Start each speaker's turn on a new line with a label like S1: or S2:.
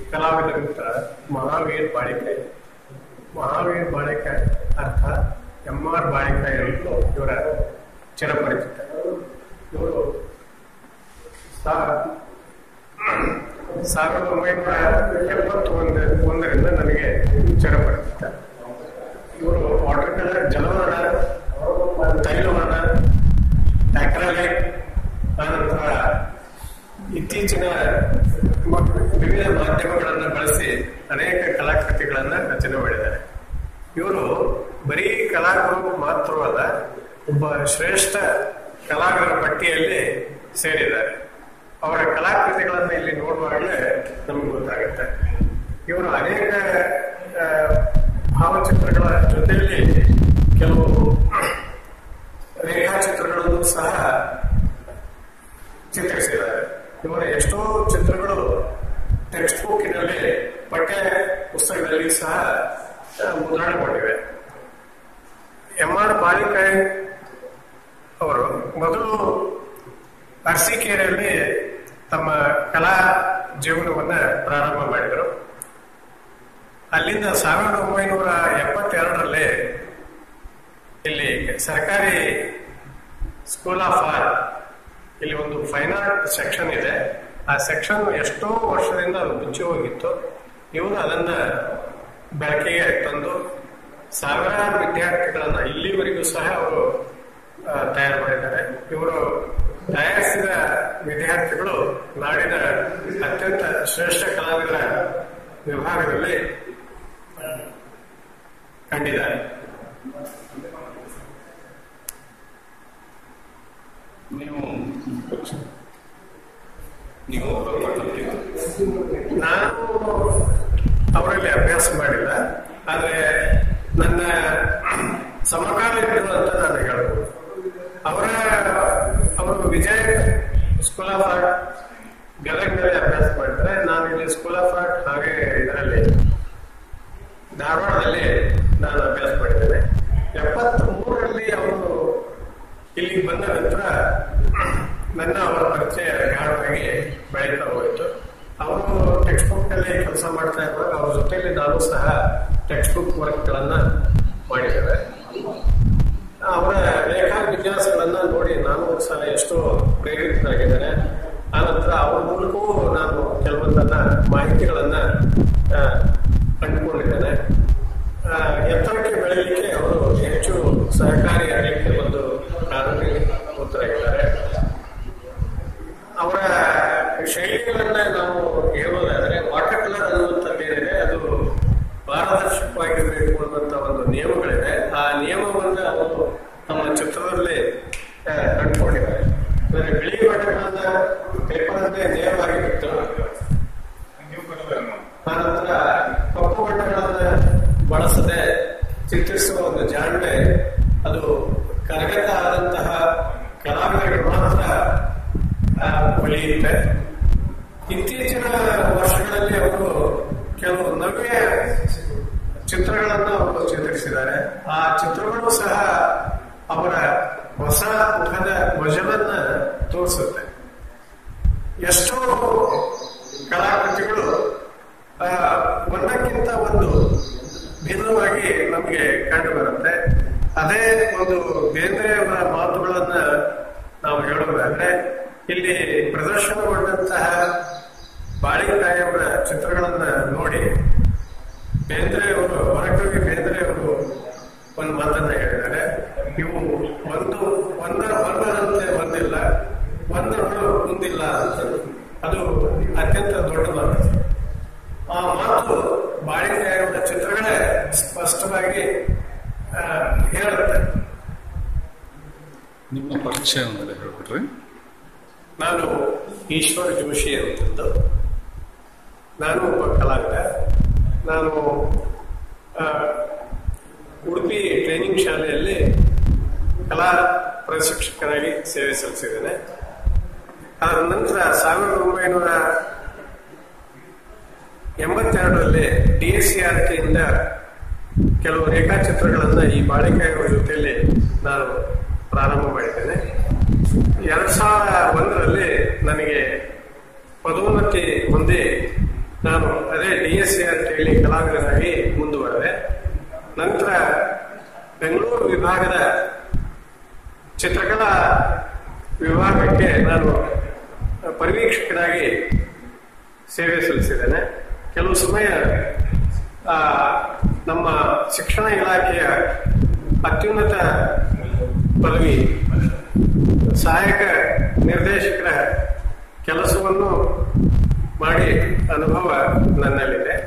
S1: ಕಲಾವಿದ ಮಿತ್ರ ಮಹಾವೀರ್ ಬಾಳಿಕಾಯಿ ಮಹಾವೀರ್ ಬಾಳಿಕಾಯಿ ಅರ್ಥ ಎಂ ಆರ್ ಬಾಳಿಕಾಯಿ ಅಂತ ಇವರ ಚಿರಪರಿಚಿತ ಇವರು ಸಾ- ಸಾವಿರದ ಒಂಬೈನೂರ ಎಪ್ಪತ್ತೊಂದು ಒಂದರಿಂದ ನನಗೆ ಚಿರಪರಿಚಿತ ಇವರು ವಾಟರ್ ಕಲರ್ ಜಲವರ್ಣ ತೈಲವರ್ಣ ಅಕ್ರಾಲಿಕ್ ಆನಂತರ ಇತ್ತೀಚಿನ ಮ- ವಿವಿಧ ಮಾಧ್ಯಮಗಳನ್ನು ಬಳಸಿ ಅನೇಕ ಕಲಾಕೃತಿಗಳನ್ನ ರಚನೆ ಮಾಡಿದ್ದಾರೆ ಇವರು ಬರೀ ಕಲಾವಿದರು ಮಾತ್ರವಲ್ಲ ಒಬ್ಬ ಶ್ರೇಷ್ಠ ಕಲಾವಿದರ ಪಟ್ಟಿಯಲ್ಲಿ ಸೇರಿದ್ದಾರೆ ಅವರ ಕಲಾಕೃತಿಗಳನ್ನು ಇಲ್ಲಿ ನೋಡುವಾಗಲೇ ನಮಗೆ ಗೊತ್ತಾಗುತ್ತೆ ಇವರು ಅನೇಕ ಆ, ಭಾವಚಿತ್ರಗಳ ಜೊತೆಯಲ್ಲಿ ಕೆಲವು ರೇಖಾಚಿತ್ರಗಳನ್ನು ಸಹ ಚಿತ್ರಿಸಿದ್ದಾರೆ ಇವರ ಎಷ್ಟೋ ಚಿತ್ರಗಳು ಟೆಕ್ಸ್ಟ್ ಬುಕ್ಕಿನಲ್ಲಿ ಪಠ್ಯ ಪುಸ್ತಕದಲ್ಲಿ ಸಹ ಆ, ಮುದ್ರಣಗೊಂಡಿವೆ ಎಂ ಆರ್ ಬಾಳಿಕಾಯಿ ಅವರು ಮೊದಲು ಅರಸೀಕೆರೆಯಲ್ಲಿ ತಮ್ಮ ಕಲಾ ಜೀವನವನ್ನ ಪ್ರಾರಂಭ ಮಾಡಿದರು ಅಲ್ಲಿಂದ ಸಾವಿರದ ಒಂಬೈನೂರ ಎಪ್ಪತ್ತೆರಡರಲ್ಲಿ ಇಲ್ಲಿ ಸರ್ಕಾರಿ ಸ್ಕೂಲ್ ಆಫ್ ಆರ್ಟ್ ಇಲ್ಲಿ ಒಂದು ಫೈನ್ ಆರ್ಟ್ ಸೆಕ್ಷನ್ ಇದೆ ಆ ಸೆಕ್ಷನ್ ಎಷ್ಟೋ ವರ್ಷದಿಂದ ಅದು ಮುಚ್ಚಿ ಹೋಗಿತ್ತು ಇವರು ಅದನ್ನ ಬೆಳಕಿಗೆ ತಂದು ಸಾವಿರಾರು ವಿದ್ಯಾರ್ಥಿಗಳನ್ನ ಇಲ್ಲಿವರೆಗೂ ಸಹ ಅವರು ಆ, ತಯಾರು ಮಾಡಿದ್ದಾರೆ ಇವರು ತಯಾರಿಸಿದ ವಿದ್ಯಾರ್ಥಿಗಳು ನಾಡಿನ ಅತ್ಯಂತ ಶ್ರೇಷ್ಠ ಕಲಾವಿದರ ವಿಭಾಗದಲ್ಲಿ ಆ, ಕಂಡಿದ್ದಾರೆ
S2: ನೀವು ನೀವು ಮಾಡ್ತಿದ್ದೀರಿ.
S1: ನಾನು ಅವರಲ್ಲಿ ಅಭ್ಯಾಸ ಮಾಡಿಲ್ಲ ಆದ್ರೆ ನನ್ನ ಸಮಕಾಲೀನರು ಅಂತ ನಾನು ಹೇಳ್ಬೋದು ಅವರ ಅವರು ವಿಜಯ ಸ್ಕೂಲ್ ಆಫ್ ಆರ್ಟ್ ಗದಗ್ನಲ್ಲಿ ಅಭ್ಯಾಸ ಮಾಡಿದ್ರೆ ನಾನು ಇಲ್ಲಿ ಸ್ಕೂಲ್ ಆಫ್ ಆರ್ಟ್ ಹಾಗೆ ಇದರಲ್ಲಿ ಧಾರವಾಡದಲ್ಲಿ ನಾನು ಅಭ್ಯಾಸ ಮಾಡಿದ್ದೇನೆ ಎಪ್ಪತ್ತ್ ಮೂರರಲ್ಲಿ ಅವರು ಇಲ್ಲಿಗೆ ಬಂದ ನಂತರ ನನ್ನ ಅವರ ಪರಿಚಯ ಗಾಢವಾಗಿ ಬೆಳೀತಾ ಹೋಯಿತು ಅವರು ಟೆಕ್ಸ್ಟ್ ಬುಕ್ ನಲ್ಲಿ ಕೆಲಸ ಮಾಡ್ತಾ ಇರುವಾಗ ಅವ್ರ ಜೊತೆಯಲ್ಲಿ ನಾನು ಸಹ ಟೆಕ್ಸ್ಟ್ ಬುಕ್ ವರ್ಕ್ ಗಳನ್ನ ಮಾಡಿದ್ದೇವೆ ಅವರ ರೇಖಾ ವಿನ್ಯಾಸಗಳನ್ನ ನೋಡಿ ನಾನು ಒಂದು ಸಲ ಎಷ್ಟೋ ಪ್ರೇರಿತನಾಗಿದ್ದೇನೆ ಆನಂತರ ಅವ್ರ ಮೂಲಕವೂ ನಾನು ಕೆಲವೊಂದನ್ನ ಮಾಹಿತಿಗಳನ್ನ ಆ, ಕಂಡುಕೊಂಡಿದ್ದೇನೆ ಆ, ಎತ್ತರಕ್ಕೆ ಬೆಳೆಯಲಿಕ್ಕೆ ಅವರು ಹೆಚ್ಚು ಸಹಕಾರಿಯಾಗಲಿಕ್ಕೆ ಒಂದು ಕಾರಣೀಭೂತರಾಗಿದ್ದಾರೆ ಅವರ ಶೈಲಿಗಳನ್ನ ನಾವು ಹೇಳೋದಾದ್ರೆ ವಾಟರ್ ಕಲರ್ ಅನ್ನುವಂಥದ್ದು ಏನಿದೆ ಅದು ಪಾರದರ್ಶಕವಾಗಿರಬೇಕು ಅನ್ನುವಂಥ ಒಂದು ನಿಯಮಗಳಿದೆ ಆ ನಿಯಮವನ್ನ ಅವರು ತಮ್ಮ ಚಿತ್ರದಲ್ಲಿ ಆ, ಕಂಡುಕೊಂಡಿದ್ದಾರೆ ಅಂದರೆ ಬಿಳಿ ಬಣ್ಣಗಳನ್ನ ಪೇಪರ್ನೇ ನೇರವಾಗಿ ಬಿಟ್ಟು ಆನಂತರ ಕಪ್ಪು ಬಣ್ಣಗಳನ್ನ ಬಳಸದೆ ಚಿತ್ರಿಸುವ ಒಂದು ಜಾಣ್ಮೆ ಅದು ಕರಗತ ಆದಂತಹ ಕಲಾವಿದರಿಗೆ ಮಾತ್ರ ಆ, ಉಳಿಯುತ್ತೆ ಇತ್ತೀಚಿನ ವರ್ಷಗಳಲ್ಲಿ ಅವರು ಕೆಲವು ನವ್ಯ ಚಿತ್ರಗಳನ್ನು ಅವರು ಚಿತ್ರಿಸಿದ್ದಾರೆ ಆ ಚಿತ್ರಗಳು ಸಹ ಅವರ ಹೊಸ ಮುಖದ ಮಜಲನ್ನ ತೋರಿಸುತ್ತೆ ಎಷ್ಟೋ ಕಲಾಕೃತಿಗಳು ಆ, ಒಂದಕ್ಕಿಂತ ಒಂದು ಭಿನ್ನವಾಗಿ ನಮಗೆ ಕಂಡು ಬರುತ್ತೆ ಅದೇ ಒಂದು ಬೇಂದ್ರೆಯವರ ಮಾತುಗಳನ್ನ ನಾವು ಹೇಳೋದಾದ್ರೆ ಇಲ್ಲಿ ಪ್ರದರ್ಶನಗೊಂಡಂತಹ ಬಾಳಿಕಾಯಿಯವರ ಚಿತ್ರಗಳನ್ನ ನೋಡಿ ಬೇಂದ್ರೆಯವರು ಹೊರಕವಿ ಬೇಂದ್ರೆಯವರು ಒಂದು ಮಾತನ್ನ ಹೇಳಿದ್ದಾರೆ ಇವು ಒಂದು ಒಂದ ಒಂದರಂತೆ ಒಂದಿಲ್ಲ ಒಂದರಳು ಮುಂದಿಲ್ಲ ಅಂತ ಅದು ಅತ್ಯಂತ ದೊಡ್ಡ ಮಾತು ಆ ಮಾತು ಬಾಳಿಕಾಯಿಯವರ ಚಿತ್ರಗಳೇ ಸ್ಪಷ್ಟವಾಗಿ ಆ, ಹೇಳುತ್ತೆ
S2: ನಿಮ್ಮ ಪರಿಚಯ ಮೇಲೆ ಹೇಳ್ಬಿಟ್ರಿ
S1: ನಾನು ಈಶ್ವರ್ ಜೋಶಿ ಅಂತಂದು ನಾನು ಒಬ್ಬ ಕಲಾವಿದ ನಾನು ಆ, ಉಡುಪಿ ಟ್ರೈನಿಂಗ್ ಶಾಲೆಯಲ್ಲಿ ಕಲಾ ಪ್ರಶಿಕ್ಷಕರಾಗಿ ಸೇವೆ ಸಲ್ಲಿಸಿದ್ದೇನೆ ಅದರ ನಂತರ ಸಾವಿರದ ಒಂಬೈನೂರ ಎಂಬತ್ತೆರಡರಲ್ಲಿ ಡಿ ಎಸ್ ಸಿ ಆರ್ ಟಿಯಿಂದ ಕೆಲವು ರೇಖಾಚಿತ್ರಗಳನ್ನ ಈ ಬಾಳಿಕೆಯವರ ಜೊತೆಯಲ್ಲಿ ನಾನು ಪ್ರಾರಂಭ ಮಾಡಿದ್ದೇನೆ ಎರಡ್ ಸಾವಿರದ ಒಂದರಲ್ಲಿ ನನಗೆ ಪದೋನ್ನತಿ ಹೊಂದಿ ನಾನು ಅದೇ ಡಿ ಎಸ್ ಸಿ ಅಂತ ಹೇಳಿ ಕಲಾವಿದನಾಗಿ ಮುಂದುವರೆದೆ ನಂತರ ಬೆಂಗಳೂರು ವಿಭಾಗದ ಚಿತ್ರಕಲಾ ವಿಭಾಗಕ್ಕೆ ನಾನು ಪರಿವೀಕ್ಷಕನಾಗಿ ಸೇವೆ ಸಲ್ಲಿಸಿದ್ದೇನೆ ಕೆಲವು ಸಮಯ ಆ, ನಮ್ಮ ಶಿಕ್ಷಣ ಇಲಾಖೆಯ ಅತ್ಯುನ್ನತ ಪದವಿ ಸಹಾಯಕ ನಿರ್ದೇಶಕರ ಕೆಲಸವನ್ನು ಮಾಡಿ ಅನುಭವ ನನ್ನಲ್ಲಿದೆ